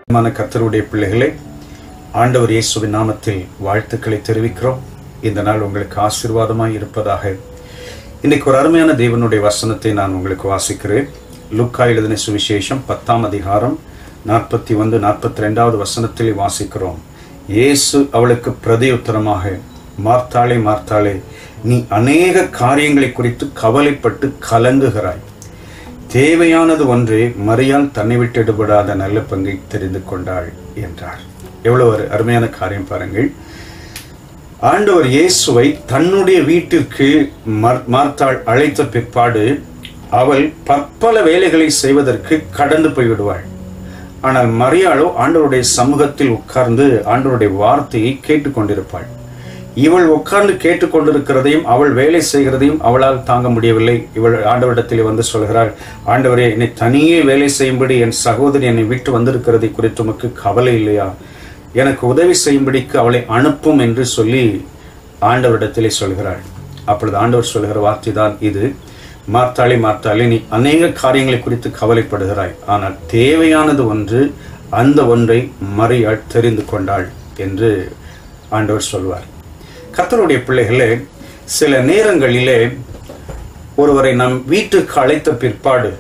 மான கர்த்தருடைய பிள்ளைகளே ஆண்டவர் இயேசுவின் நாமத்தில் வாழ்த்துக்களை தெரிவிக்கிறோம் இந்த நாள் உங்களுக்கு ஆசீர்வாதமாய் இருப்பதாக இன்னைக்கு ஒரு அருமையான தேவனுடைய வசனத்தை நான் உங்களுக்கு வாசிக்கிறேன் லுக்கா எழுதின சுவிசேஷம் பத்தாம் அதிகாரம் நாற்பத்தி ஒன்று நாற்பத்தி ரெண்டாவது வசனத்தில் வாசிக்கிறோம் இயேசு அவளுக்கு பிரதியுத்தரமாக மார்த்தாளே மார்த்தாளே நீ அநேக காரியங்களை குறித்து கவலைப்பட்டு கலங்குகிறாய் தேவையானது ஒன்றே மரியாள் தன்னை விட்டு எடுபடாத நல்ல பங்கை தெரிந்து கொண்டாள் என்றார் எவ்வளவு ஒரு அருமையான காரியம் பாருங்கள் ஆண்டவர் இயேசுவை தன்னுடைய வீட்டிற்கு மர்- மார்த்தாள் அழைத்த பிற்பாடு அவள் பற்பல வேலைகளை செய்வதற்கு கடந்து போய்விடுவாள் ஆனால் மரியாளோ ஆண்டவருடைய சமூகத்தில் உட்கார்ந்து ஆண்டவருடைய வார்த்தையை கேட்டுக்கொண்டிருப்பாள் இவள் உட்கார்ந்து கேட்டுக்கொண்டிருக்கிறதையும் அவள் வேலை செய்கிறதையும் அவளால் தாங்க முடியவில்லை இவள் ஆண்டவரிடத்தில் வந்து சொல்கிறாள் ஆண்டவரே என்னை தனியே வேலை செய்யும்படி என் சகோதரி என்னை விட்டு வந்திருக்கிறதை குறித்து உமக்கு கவலை இல்லையா எனக்கு உதவி செய்யும்படிக்கு அவளை அனுப்பும் என்று சொல்லி ஆண்டவரிடத்திலே சொல்கிறாள் அப்பொழுது ஆண்டவர் சொல்கிற வார்த்தை தான் இது மார்த்தாளி மார்த்தாளி நீ அநேக காரியங்களை குறித்து கவலைப்படுகிறாய் ஆனால் தேவையானது ஒன்று அந்த ஒன்றை மறியாள் தெரிந்து கொண்டாள் என்று ஆண்டவர் சொல்வார் கர்த்தருடைய பிள்ளைகளே சில நேரங்களிலே ஒருவரை நம் வீட்டுக்கு அழைத்த பிற்பாடு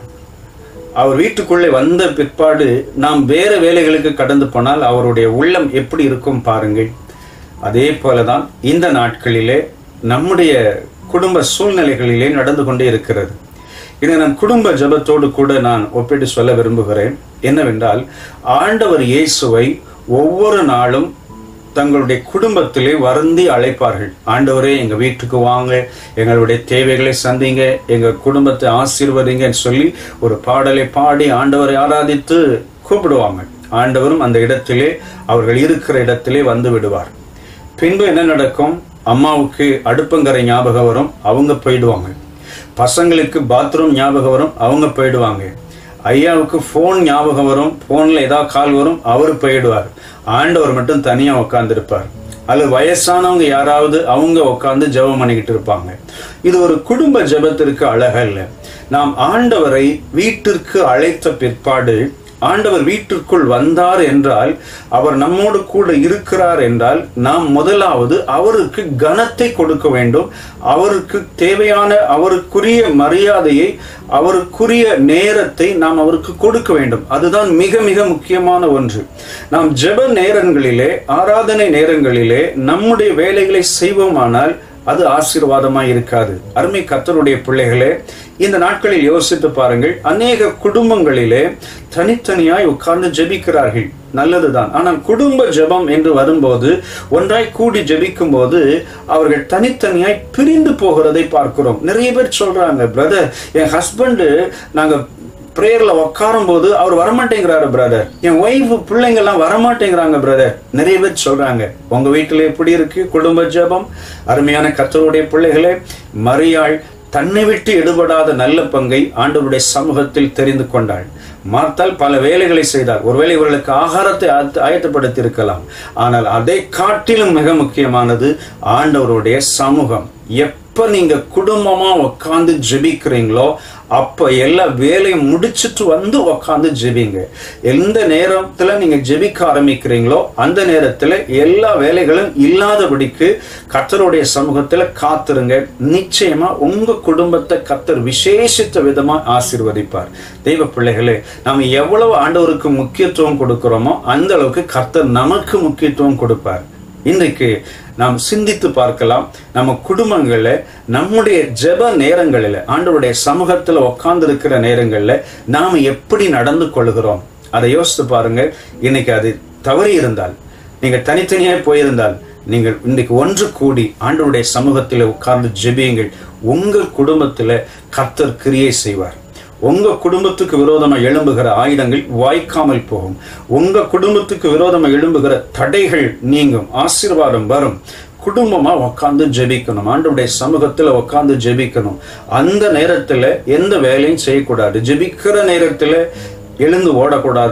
அவர் வீட்டுக்குள்ளே வந்த பிற்பாடு நாம் வேறு வேலைகளுக்கு கடந்து போனால் அவருடைய உள்ளம் எப்படி இருக்கும் பாருங்கள் அதே போலதான் இந்த நாட்களிலே நம்முடைய குடும்ப சூழ்நிலைகளிலே நடந்து கொண்டே இருக்கிறது இதை நான் குடும்ப ஜெபத்தோடு கூட நான் ஒப்பிட்டு சொல்ல விரும்புகிறேன் என்னவென்றால் ஆண்டவர் இயேசுவை ஒவ்வொரு நாளும் தங்களுடைய குடும்பத்திலே வருந்தி அழைப்பார்கள் ஆண்டவரே எங்க வீட்டுக்கு வாங்க எங்களுடைய தேவைகளை சந்திங்க எங்க குடும்பத்தை ஆசீர்வதிங்கன்னு சொல்லி ஒரு பாடலை பாடி ஆண்டவரை ஆராதித்து கூப்பிடுவாங்க ஆண்டவரும் அந்த இடத்திலே அவர்கள் இருக்கிற இடத்திலே வந்து விடுவார் பின்பு என்ன நடக்கும் அம்மாவுக்கு அடுப்பங்கரை ஞாபகம் வரும் அவங்க போயிடுவாங்க பசங்களுக்கு பாத்ரூம் ஞாபகம் வரும் அவங்க போயிடுவாங்க ஐயாவுக்கு ஃபோன் ஞாபகம் வரும் ஃபோனில் ஏதாவது கால் வரும் அவர் போயிடுவார் ஆண்டவர் மட்டும் தனியாக உட்காந்துருப்பார் அல்லது வயசானவங்க யாராவது அவங்க உட்காந்து ஜெபம் பண்ணிக்கிட்டு இருப்பாங்க இது ஒரு குடும்ப ஜெபத்திற்கு அழகல்ல நாம் ஆண்டவரை வீட்டிற்கு அழைத்த பிற்பாடு ஆண்டவர் வீட்டிற்குள் வந்தார் என்றால் அவர் நம்மோடு கூட இருக்கிறார் என்றால் நாம் முதலாவது அவருக்கு கனத்தை கொடுக்க வேண்டும் அவருக்கு தேவையான அவருக்குரிய மரியாதையை அவருக்குரிய நேரத்தை நாம் அவருக்கு கொடுக்க வேண்டும் அதுதான் மிக மிக முக்கியமான ஒன்று நாம் ஜெப நேரங்களிலே ஆராதனை நேரங்களிலே நம்முடைய வேலைகளை செய்வோமானால் அது ஆசீர்வாதமாய் இருக்காது அருமை கர்த்தருடைய பிள்ளைகளே இந்த நாட்களில் யோசித்து பாருங்கள் அநேக குடும்பங்களிலே தனித்தனியாய் உட்கார்ந்து ஜெபிக்கிறார்கள் நல்லதுதான் ஆனால் குடும்ப ஜெபம் என்று வரும்போது ஒன்றாய் கூடி ஜெபிக்கும் போது அவர்கள் தனித்தனியாய் பிரிந்து போகிறதை பார்க்கிறோம் நிறைய பேர் சொல்றாங்க பிரதர் என் ஹஸ்பண்ட் நாங்க பிரேயர்ல உட்காரும் போது அவர் வரமாட்டேங்கிறாரு பிரதர் என் ஒய்ஃப் பிள்ளைங்க எல்லாம் வரமாட்டேங்கிறாங்க பிரதர் நிறைய பேர் சொல்றாங்க உங்க வீட்டுல எப்படி இருக்கு குடும்ப ஜெபம் அருமையான கர்த்தருடைய பிள்ளைகளே மரியாள் தன்னை விட்டு எடுபடாத நல்ல பங்கை ஆண்டவருடைய சமூகத்தில் தெரிந்து கொண்டாள் மார்த்தால் பல வேலைகளை செய்தார் ஒருவேளை இவர்களுக்கு ஆகாரத்தை ஆயத்த- ஆயத்தப்படுத்தி இருக்கலாம் ஆனால் அதை காட்டிலும் மிக முக்கியமானது ஆண்டவருடைய சமூகம் எப்ப நீங்க குடும்பமா உட்கார்ந்து ஜெபிக்கிறீங்களோ அப்ப எல்லா வேலையும் முடிச்சிட்டு வந்து உட்கார்ந்து ஜெபிங்க எந்த நேரத்துல நீங்க ஜெபிக்க ஆரம்பிக்கிறீங்களோ அந்த நேரத்துல எல்லா வேலைகளும் இல்லாதபடிக்கு கர்த்தருடைய சமூகத்துல காத்திருங்க நிச்சயமா உங்க குடும்பத்தை கர்த்தர் விசேஷித்த விதமா ஆசீர்வதிப்பார் தெய்வ பிள்ளைகளே நாம் எவ்வளவு ஆண்டவருக்கு முக்கியத்துவம் கொடுக்கிறோமோ அந்த அளவுக்கு கர்த்தர் நமக்கு முக்கியத்துவம் கொடுப்பார் இன்றைக்கு நாம் சிந்தித்து பார்க்கலாம் நம்ம குடும்பங்கள்ல நம்முடைய ஜெப நேரங்களில் ஆண்டவருடைய சமூகத்துல உட்கார்ந்து இருக்கிற நேரங்கள்ல நாம எப்படி நடந்து கொள்கிறோம் அதை யோசித்து பாருங்க இன்னைக்கு அது தவறி இருந்தால் நீங்க தனித்தனியாய் போயிருந்தால் நீங்கள் இன்னைக்கு ஒன்று கூடி ஆண்டவருடைய சமூகத்தில் உட்கார்ந்து ஜெபியுங்கள் உங்கள் குடும்பத்துல கர்த்தர் கிரியை செய்வார் உங்க குடும்பத்துக்கு விரோதமா எழும்புகிற ஆயுதங்கள் வாய்க்காமல் போகும் உங்க குடும்பத்துக்கு விரோதமா எழும்புகிற தடைகள் நீங்கும் ஆசீர்வாதம் வரும் குடும்பமா உட்கார்ந்து ஜெபிக்கணும் ஆண்டவருடைய சமூகத்துல உட்கார்ந்து ஜெபிக்கணும் அந்த நேரத்துல எந்த வேலையும் செய்யக்கூடாது ஜெபிக்கிற நேரத்துல எழுந்து ஓடக்கூடாது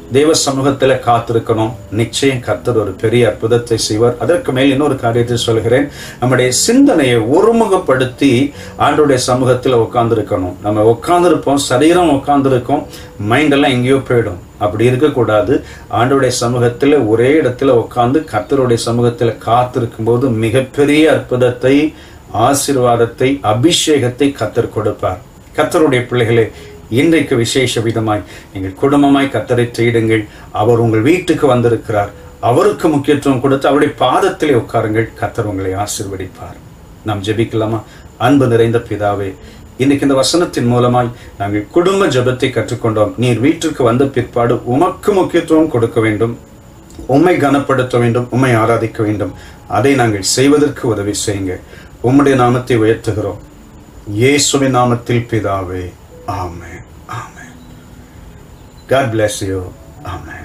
தேவ சமூகத்துல காத்திருக்கணும் நிச்சயம் கர்த்தர் ஒரு பெரிய அற்புதத்தை செய்வார் அதற்கு மேல் இன்னொரு காரியத்தை சொல்கிறேன் நம்முடைய சிந்தனையை ஒருமுகப்படுத்தி ஆண்டோடைய சமூகத்துல உட்கார்ந்துருக்கணும் நம்ம உட்கார்ந்துருப்போம் சரீரம் உட்கார்ந்துருக்கோம் மைண்ட் எல்லாம் எங்கேயோ போயிடும் அப்படி இருக்கக்கூடாது ஆண்டோடைய சமூகத்துல ஒரே இடத்துல உட்கார்ந்து கர்த்தருடைய சமூகத்துல காத்திருக்கும் போது மிகப்பெரிய அற்புதத்தை ஆசீர்வாதத்தை அபிஷேகத்தை கத்தர் கொடுப்பார் கத்தருடைய பிள்ளைகளே இன்றைக்கு விசேஷ விதமாய் நீங்கள் குடும்பமாய் கத்தரை தேடுங்கள் அவர் உங்கள் வீட்டுக்கு வந்திருக்கிறார் அவருக்கு முக்கியத்துவம் கொடுத்து அவருடைய பாதத்திலே உட்காருங்கள் கத்தர் உங்களை ஆசீர்வதிப்பார் நாம் ஜெபிக்கலாமா அன்பு நிறைந்த பிதாவே இன்னைக்கு இந்த வசனத்தின் மூலமாய் நாங்கள் குடும்ப ஜெபத்தை கற்றுக்கொண்டோம் நீர் வீட்டிற்கு வந்த பிற்பாடு உமக்கு முக்கியத்துவம் கொடுக்க வேண்டும் உம்மை கனப்படுத்த வேண்டும் உம்மை ஆராதிக்க வேண்டும் அதை நாங்கள் செய்வதற்கு உதவி செய்யுங்க உம்முடைய நாமத்தை உயர்த்துகிறோம் இயேசுவின் நாமத்தில் பிதாவே ஆமென் ஆமென் God bless you. Amen.